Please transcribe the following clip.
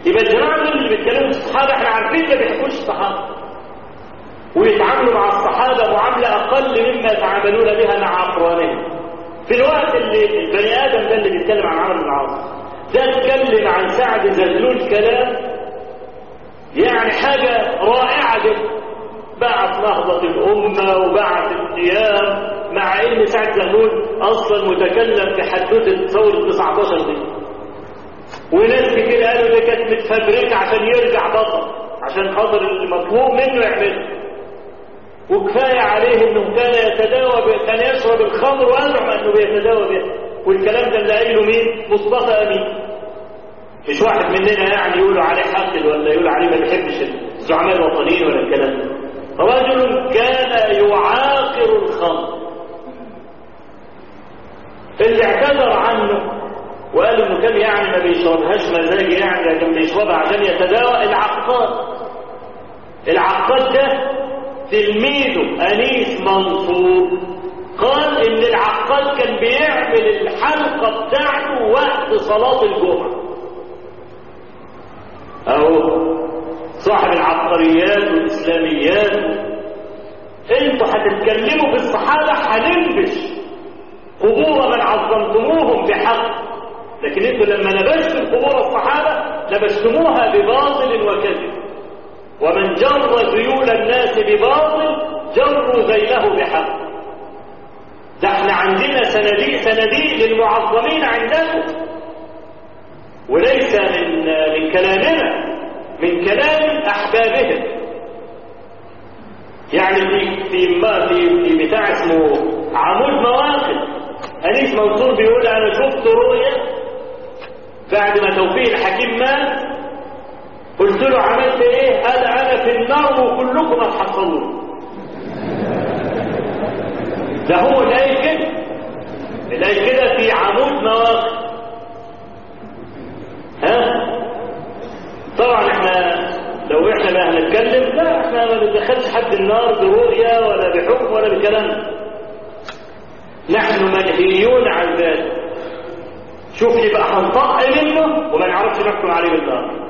يبقى الجماعة دول اللي بيتكلموا في الصحابة احنا عارفين ما بيحبوش الصحابة ويتعاملوا مع الصحابة معاملة أقل مما يتعاملون بها مع أقرانهم في الوقت اللي البني آدم ده اللي بيتكلم عن عمرو بن العاص ده اتكلم عن سعد زغلول كلام يعني حاجة رائعة جدا بعث نهضة الأمة وبعث القيام مع إن سعد زغلول أصلا متكلم في حدوثة ثورة 19 دي وناس كتير قالوا دي كانت متفبركة عشان يرجع بطل عشان خاطر المطلوب منه يعمله وكفاية عليه انه كان يتداوى كان يشرب الخمر ويزعم انه بيتداوى به والكلام ده اللي قايله مين؟ مصطفى امين مش واحد مننا يعني يقولوا عليه حاقد ولا يقولوا عليه ما بيحبش الزعماء الوطنيين ولا الكلام ده رجل كان يعاقر الخمر اللي اعتذر عنه وقال انه كان يعني ما بيشربهاش مزاج يعني كان بيشربها عشان يتداوى العقاد العقاد ده تلميذه انيس منصور قال ان العقاد كان بيعمل الحلقه بتاعته وقت صلاه الجمعه اهو صاحب العبقريات والاسلاميات انتوا هتتكلموا في الصحابه هننبش قبور من عظمتموهم بحق لكن انتوا لما نبشتم قبور الصحابه نبشتموها بباطل وكذب ومن جر ذيول الناس بباطل جروا ذيله بحق ده احنا عندنا صناديق صناديق للمعظمين عندكم وليس من من كلامنا من كلام احبابهم يعني في في في, في بتاع اسمه عمود مواقف انيس منصور بيقول انا شفت رؤيا بعد ما توفيق الحكيم مات قلت له عملت ايه قال انا في النار وكلكم هتحصلون ده هو الايه كده الايه كده في عمود مواقف ها طبعا احنا لو احنا بقى هنتكلم لا احنا ما بندخلش حد النار برؤيا ولا بحكم ولا بكلام نحن منهيون عن ذلك شوف يبقى هنطق منه وما نعرفش نحكم عليه بالنار